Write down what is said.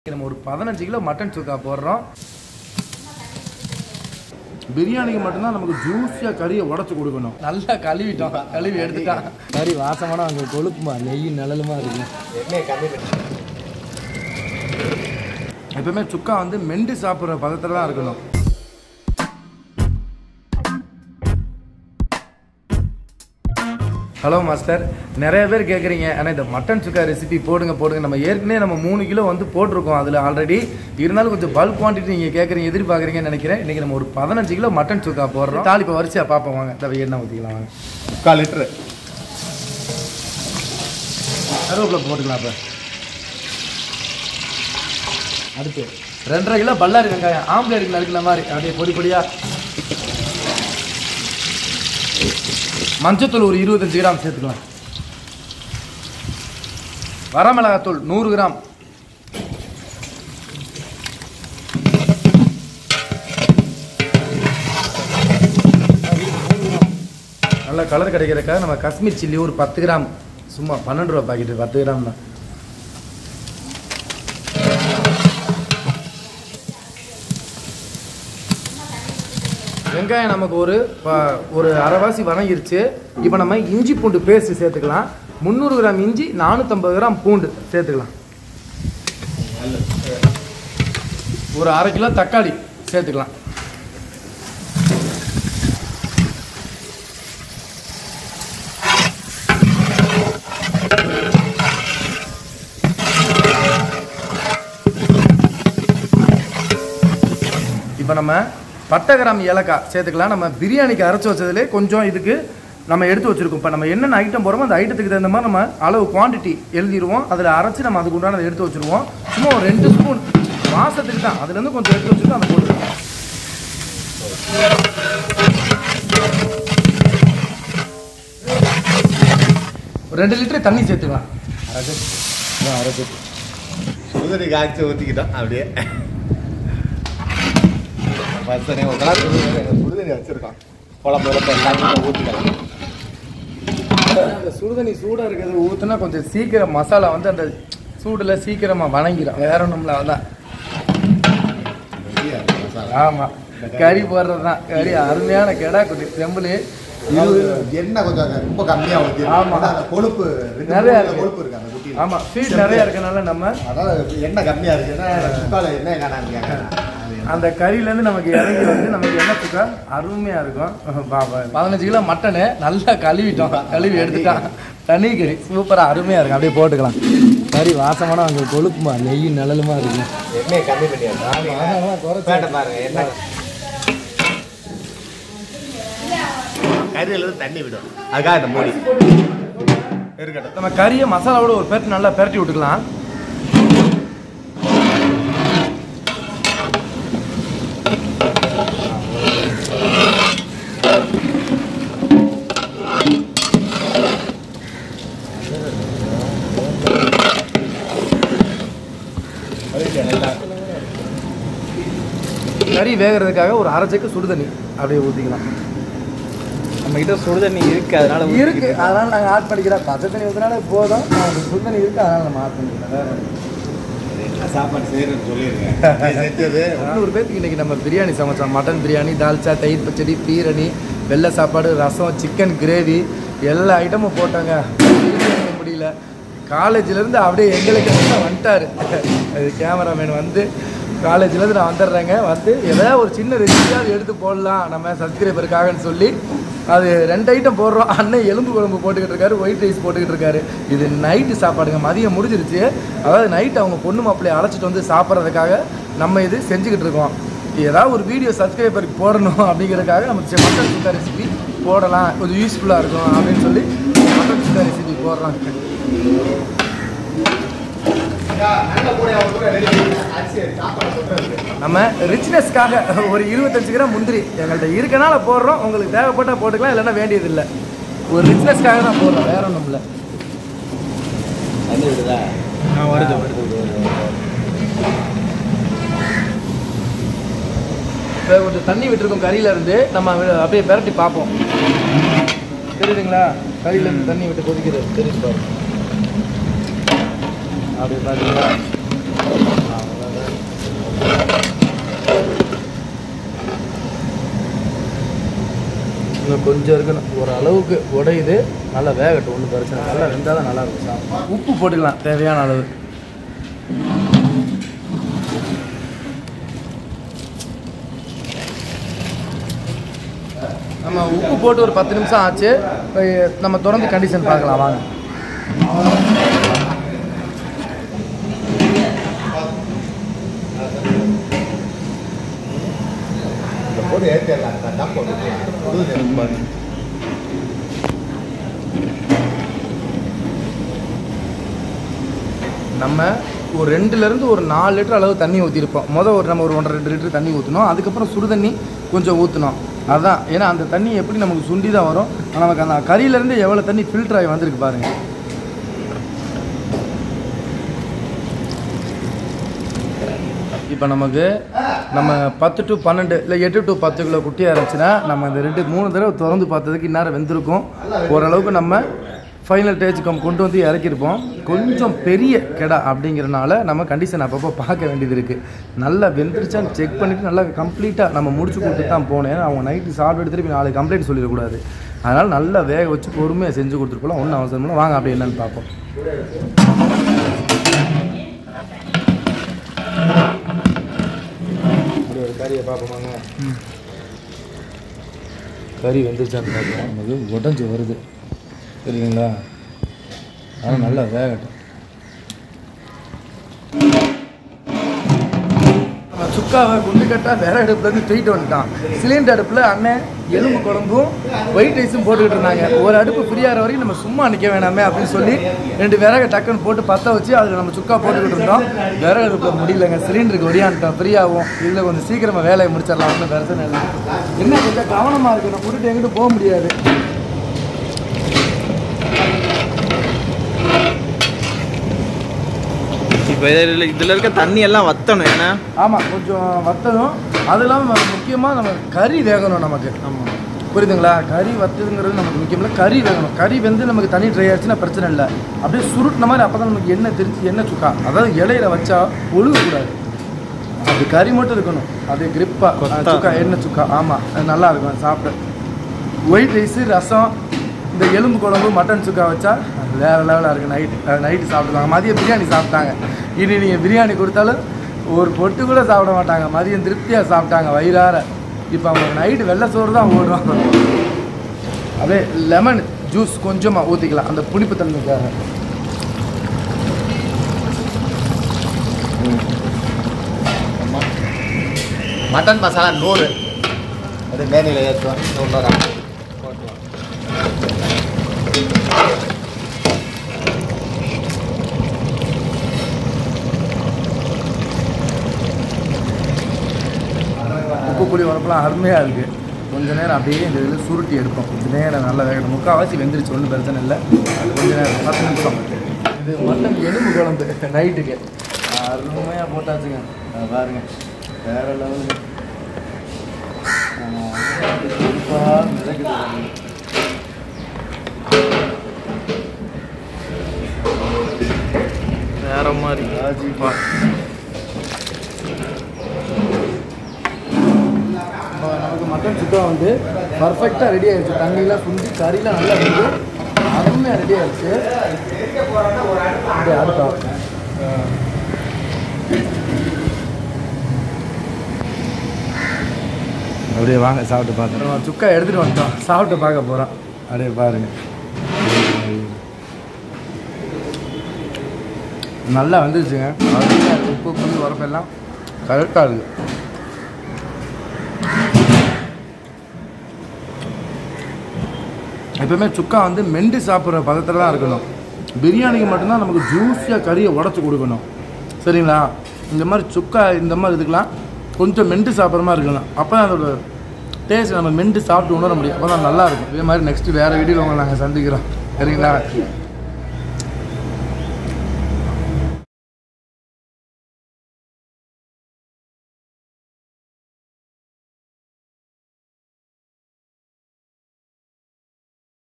நம்ம ஒரு பதினஞ்சு கிலோ மட்டன் சுக்கா போடுறோம் பிரியாணிக்கு மட்டும்தான் நமக்கு ஜூஸியாக கறியை உடச்சி கொடுக்கணும் நல்லா கழுவிட்டோம் கழுவி எடுத்துட்டான் கறி வாசமான அங்கே கொழுப்புமா நெய் நிழலுமா இருக்கு எப்பவுமே சுக்கா வந்து மெண்டு சாப்பிட்ற பதத்தில் தான் இருக்கணும் ஹலோ மாஸ்டர் நிறைய பேர் கேட்குறீங்க ஆனால் இந்த மட்டன் சுக்கா ரெசிபி போடுங்க போடுங்க நம்ம ஏற்கனவே நம்ம மூணு கிலோ வந்து போட்டிருக்கோம் அதில் ஆல்ரெடி இருந்தாலும் கொஞ்சம் பல்க் குவான்டிட்டி நீங்கள் கேட்குறீங்க எதிர்பார்க்குறீங்கன்னு நினைக்கிறேன் இன்றைக்கி நம்ம ஒரு பதினஞ்சு கிலோ மட்டன் சுக்கா போடுறோம் தாளிப்பை வரிசையாக பார்ப்போம் வாங்க தவிர எண்ணெய் ஊற்றிக்கலாம் வாங்க முக்கால் லிட்டரு கருவேப்பிலை போட்டுக்கலாம் இப்போ அடுத்து ரெண்டரை கிலோ பல்லாரி வெங்காயம் ஆம்லேட் நறுக்கின மாதிரி அப்படியே பொடி பொடியா மஞ்சத்தூள் ஒரு இருபத்தஞ்சு கிராம் சேர்த்துக்கலாம் வரமிளகாத்தூள் நூறு கிராம் நல்ல கலர் கிடைக்கிறதுக்காக நம்ம காஷ்மீர் சில்லி ஒரு பத்து கிராம் சும்மா பன்னெண்டு ரூபா பாக்கெட்டு பத்து கிராம் தான் வெங்காயம் நமக்கு ஒரு ப- ஒரு அரைவாசி வதங்கிருச்சு இப்போ நம்ம இஞ்சி பூண்டு பேஸ்ட் சேர்த்துக்கலாம் முந்நூறு கிராம் இஞ்சி நானூற்றம்பது கிராம் பூண்டு சேர்த்துக்கலாம் ஒரு அரை கிலோ தக்காளி சேர்த்துக்கலாம் இப்போ நம்ம பட்டை கிராம் ஏலக்காய் சேர்த்துக்கலாம் நம்ம பிரியாணிக்கு அரைச்சி வச்சதுலே கொஞ்சம் இதுக்கு நம்ம எடுத்து வச்சிருக்கோம் இப்போ நம்ம என்னென்ன ஐட்டம் போகிறோமோ அந்த ஐட்டத்துக்கு தகுந்த மாதிரி நம்ம அளவு குவாண்டிட்டி எழுதிடுவோம் அதில் அரைச்சி நம்ம அதுக்கு உண்டானதை எடுத்து வச்சிருவோம் சும்மா ஒரு ரெண்டு ஸ்பூன் வாசத்துக்கு தான் அதுலேருந்து கொஞ்சம் எடுத்து வச்சுட்டு அதை போட்டுருக்கோம் ஒரு ரெண்டு லிட்டர் தண்ணி சேர்த்துக்கலாம் சுடுதண்ணி காய்ச்சி ஊற்றிக்கிட்டோம் அப்படியே பசனே ஒரு கிளாஸ் சுடுதண்ணி வச்சுருக்கோம் குழம்பு குழம்பு எல்லாமே ஊற்றிக்கலாம் அந்த சுடுதண்ணி சூடாக இருக்கிறது ஊற்றுனா கொஞ்சம் சீக்கிரம் மசாலா வந்து அந்த சூடில் சீக்கிரமாக வணங்கிடும் வேற ஒன்றும்ல அதான் ஆமாம் கறி போடுறது தான் கறி அருமையான கெடா குட்டி செம்புலி எண்ணெய் கொஞ்சம் ரொம்ப கம்மியாக ஊற்றி ஆமா. அந்த கொழுப்பு ரெண்டு நிறைய மூணு இருக்கு. கொழுப்பு இருக்கு அந்த குட்டியில் ஆமாம் ஃபீட் நிறைய இருக்கனால நம்ம அதாவது எண்ணெய் கம்மியாக இருக்கு ஏன்னா சுக்கால எண்ணெய் காணாங்க அந்த கறியிலேருந்து நமக்கு இறங்கி வந்து நமக்கு என்ன சுக்கா அருமையாக இருக்கும் பாப்பா பதினஞ்சு கிலோ மட்டனு நல்லா கழுவிட்டோம் கழுவி எடுத்துட்டான் தனி கறி சூப்பராக அருமையாக இருக்கும் அப்படியே போட்டுக்கலாம் கறி வாசமான அங்கே கொழுப்புமா நெய் நிழலுமா இருக்கு எண்ணெய் கம்மி பண்ணியாச்சு பாருங்க எண்ணெய் கறியில இருந்து தண்ணி விடும் அதுக்காக இந்த மூடி இருக்கட்டும் நம்ம கறியை மசாலாவோட ஒரு பெரட்டு நல்லா பெரட்டி விட்டுக்கலாம் கறி வேகிறதுக்காக ஒரு அரை செக்கு சுடு தண்ணி அப்படியே ஊற்றிக்கலாம் நம்ம கிட்ட சுடுதண்ணி இருக்கு அதனால இருக்கு அதனால நாங்கள் ஆட் பண்ணிக்கிறோம் பச்சை தண்ணி ஊற்றினாலே போதும் நமக்கு சுடு தண்ணி இருக்கு அதனால நம்ம ஆட் பண்ணிக்கிறோம் வேற ஒண்ணும் இல்ல. சாப்பாடு செய்யறேன்னு சொல்லிருக்கேன் செஞ்சது முந்நூறு பேருக்கு இன்னைக்கு நம்ம பிரியாணி சமைச்சோம் மட்டன் பிரியாணி தால்ச்சா தயிர் பச்சடி பீரணி வெள்ளை சாப்பாடு ரசம் சிக்கன் கிரேவி எல்லா ஐட்டமும் போட்டாங்க செய்ய முடியல காலேஜ்லேருந்து அப்படியே எங்களுக்கு வந்துட்டாரு அது கேமராமேன் வந்து காலேஜ்லேருந்து நான் வந்துடுறேங்க வந்து ஏதாவது ஒரு சின்ன ரெசிபியாவது எடுத்து போடலாம் நம்ம சப்ஸ்கிரைபருக்காகன்னு சொல்லி அது ரெண்டு ஐட்டம் போடுறோம் அண்ணன் எலும்பு குழம்பு போட்டுக்கிட்டு இருக்காரு ஒயிட் ரைஸ் போட்டுக்கிட்டு இருக்காரு இது நைட்டு சாப்பாடுங்க மதியம் முடிஞ்சிருச்சு அதாவது நைட் அவங்க பொண்ணு மாப்பிள்ளையை அழைச்சிட்டு வந்து சாப்பிட்றதுக்காக நம்ம இது செஞ்சுக்கிட்டு இருக்கோம் ஏதாவது ஒரு வீடியோ சப்ஸ்கிரைபருக்கு போடணும் அப்படிங்கிறதுக்காக நம்ம சரி, மட்டன் சுக்கா ரெசிபி போடலாம் கொஞ்சம் யூஸ்ஃபுல்லாக இருக்கும் அப்படின்னு சொல்லி மட்டன் சுக்கா ரெசிபி போடுறோம் நம்ம ரிச்னஸ்க்காக ஒரு இருபத்தஞ்சு கிராம் முந்திரி எங்கள்கிட்ட இருக்கனால போடுறோம் உங்களுக்கு தேவைப்பட்டால் போட்டுக்கலாம் இல்லைன்னா வேண்டியதில்லை ஒரு ரிச்னஸ்க்காக தான் போடுறோம் வேற ஒன்றும் இல்லை தண்ணி விடுதா வருது வருது இப்போ கொஞ்சம் தண்ணி விட்டுருக்கோம் கறியில இருந்து நம்ம வி- அப்படியே பிரட்டி பார்ப்போம் தெரியுதுங்களா கறியில இருந்து தண்ணி விட்டு கொதிக்கிறது தெரியுது பாருங்க அப்படியே பார்த்தீங்களா இன்னும் கொஞ்சம் இருக்கணும் ஒரு அளவுக்கு உடையுது நல்லா வேகட்டும் ஒன்றும் பிரச்சனை இல்லை. நல்லா வெந்தால் தான் நல்லா இருக்கும் சாப்பிட உப்பு போட்டுக்கலாம் தேவையான அளவு நம்ம உப்பு போட்டு ஒரு பத்து நிமிஷம் ஆச்சு இப்போ நம்ம திறந்து கண்டிஷன் பார்க்கலாம் வாங்க இந்த போது ஏற்றிடலாம் அந்த டப் போட்டு சுடுதண்ணி பாரு நம்ம ஒரு ரெண்டுலேருந்து ஒரு நாலு லிட்டர் அளவு தண்ணி ஊற்றிருப்போம் மொதல் ஒரு நம்ம ஒரு ஒன்றரை ரெண்டு லிட்டர் தண்ணி ஊற்றணும் அதுக்கப்புறம் சுடு தண்ணி கொஞ்சம் ஊற்றணும் அதுதான் ஏன்னா அந்த தண்ணி எப்படி நமக்கு சுண்டி தான் வரும் ஆனா நமக்கு அந்த கறியிலேருந்து எவ்வளோ தண்ணி ஃபில்டர் ஆகி வந்திருக்கு பாருங்க இப்போ நமக்கு நம்ம பத்து டு பன்னெண்டு இல்லை எட்டு டு பத்து கிலோ குட்டியாக இருந்துச்சுன்னா நம்ம இந்த ரெண்டு மூணு தடவை திறந்து பார்த்ததுக்கு இந்நேரம் வெந்திருக்கும் ஓரளவுக்கு நம்ம ஃபைனல் டேஜுக்கு கொண்டு வந்து இறக்கியிருப்போம் கொஞ்சம் பெரிய கெடா அப்படிங்கிறனால நம்ம கண்டிஷன் அப்பப்போ பார்க்க வேண்டியது இருக்குது நல்லா வெந்துருச்சான்னு செக் பண்ணிவிட்டு நல்லா கம்ப்ளீட்டாக நம்ம முடிச்சு கொடுத்துட்டு தான் போனேன் ஏன்னா அவங்க நைட்டு சாப்பிட்டு திருப்பி நாளைக்கு கம்ப்ளைண்ட் சொல்லிடக்கூடாது அதனால் நல்லா வேக வச்சு பொறுமையாக செஞ்சு கொடுத்துட்டு போகலாம் ஒன்றும் அவசரம் இல்லை வாங்க அப்படி என்னன்னு பார்ப்போம் அப்படி ஒரு கறியை பார்ப்போமாங்க கறி வெந்துருச்சான்னு பார்ப்போம் நமக்கு உடஞ்சி வருது சரிங்களா ஆனால் நல்லா வேகட்டும் நம்ம சுக்காவை குண்டுக்கட்டா வேற அடுப்புலேருந்து தூக்கிட்டு வந்துட்டான் சிலிண்டர் அடுப்பில் அண்ணன் எலும்பு குழம்பும் ஒயிட் ரைஸும் போட்டுக்கிட்டு இருந்தாங்க ஒரு அடுப்பு ஃப்ரீயாகிற வரைக்கும் நம்ம சும்மா நிற்க வேணாமே அப்படின்னு சொல்லி ரெண்டு விறகு டக்குன்னு போட்டு பற்ற வச்சு அதில் நம்ம சுக்கா போட்டுக்கிட்டு இருந்தோம் விறகு அடுப்பில் முடியலங்க சிலிண்டருக்கு ஒடியான்ட்டோம் ஃப்ரீயாகும் இதில் கொஞ்சம் சீக்கிரமாக வேலையை முடிச்சிடலாம் ஒன்றும் பிரச்சனை இல்லை என்ன கொஞ்சம் கவனமாக இருக்கு நான் விட்டுட்டு எங்கிட்டு போக முடியாது இப்போ இதில் இதில் இருக்க தண்ணி எல்லாம் வத்தணும் ஏன்னா ஆமாம் கொஞ்சம் வத்தணும் அது இல்லாமல் முக்கியமாக நம்ம கறி வேகணும் நமக்கு ஆமாம் புரியுதுங்களா கறி வத்ததுங்கிறது நமக்கு முக்கியம் இல்லை கறி வேகணும் கறி வந்து நமக்கு தண்ணி ட்ரை ஆச்சுன்னா பிரச்சனை இல்லை அப்படியே சுருட்டின மாதிரி அப்போ தான் நமக்கு எண்ணெய் தெரிஞ்சு எண்ணெய் சுக்கா அதாவது இலையில வச்சா ஒழுகக்கூடாது அது கறி மட்டும் இருக்கணும் அது கிரிப்பாக கொத்தா. சுக்கா எண்ணெய் சுக்கா ஆமாம் அது நல்லா இருக்கும் அது சாப்பிட ஒயிட் ரைஸு ரசம் இந்த எலும்பு குழம்பு மட்டன் சுக்கா வச்சா அது வேறு லெவலாக இருக்குது நைட்டு நைட்டு சாப்பிடுவாங்க மதியம் பிரியாணி சாப்பிட்டாங்க இனி நீங்கள் பிரியாணி கொடுத்தாலும் ஒரு பொட்டு கூட சாப்பிட மாட்டாங்க மதியம் திருப்தியாக சாப்பிட்டாங்க வயிறார இப்போ அவங்க நைட்டு வெள்ளை சோறு தான் ஓடும் அப்படியே லெமன் ஜூஸ் கொஞ்சமாக ஊற்றிக்கலாம் அந்த புளிப்பு தன்மைக்காக மட்டன் மசாலா நூறு அது மேனியில் ஏற்றுவோம் நூறுரூவா உப்பு புளி உரப்பெல்லாம் அருமையாக இருக்குது கொஞ்ச நேரம் அப்படியே இந்த இதில் சுருட்டி எடுப்போம் கொஞ்ச நேரம் நல்லா வேகணும் முக்கால்வாசி வெந்துருச்சு ஒன்றும் பிரச்சனை இல்லை அது கொஞ்ச நேரம் பத்து நிமிஷம் இது மட்டன் எலும்பு குழம்பு நைட்டுக்கு அருமையாக போட்டாச்சுங்க அதை பாருங்க வேற லெவலுக்கு மிதக்குது பாருங்க. வேற மாதிரி ராஜிப்பா. இப்போ நமக்கு மட்டன் சுக்கா வந்து பர்ஃபெக்டாக ரெடி ஆயிடுச்சு தண்ணியெலாம் சுண்டி கறிலாம் நல்லா வந்து அருமையாக ரெடி ஆயிடுச்சு அப்படியே அடுத்தா அப்படியே வாங்க சாப்பிட்டு பார்த்துருவோம் சுக்கா எடுத்துகிட்டு வந்துட்டோம் சாப்பிட்டு பார்க்க போகிறோம் அப்படியே பாருங்க நல்லா வந்துருச்சுங்க அருமையா இருக்கு. உப்பு புளி உரப்பெல்லாம் கரெக்டாக இருக்குது எப்பவுமே சுக்கா வந்து மெண்டு சாப்பிட்ற பதத்தில் தான் இருக்கணும் பிரியாணிக்கு மட்டும்தான் நமக்கு ஜூஸியாக கறியை உடச்சி கொடுக்கணும் சரிங்களா இந்த மாதிரி சுக்கா இந்த மாதிரி இதுக்கெல்லாம் கொஞ்சம் மெண்டு சாப்பிட்ற மாதிரி இருக்கணும் அப்போ தான் அதோட டேஸ்ட் நம்ம மெண்டு சாப்பிட்டு உணர முடியும் அப்போ தான் நல்லாயிருக்கும் இதே மாதிரி நெக்ஸ்ட்டு வேறு வீடியோவில் உங்களை நாங்கள் சந்திக்கிறோம் சரிங்களா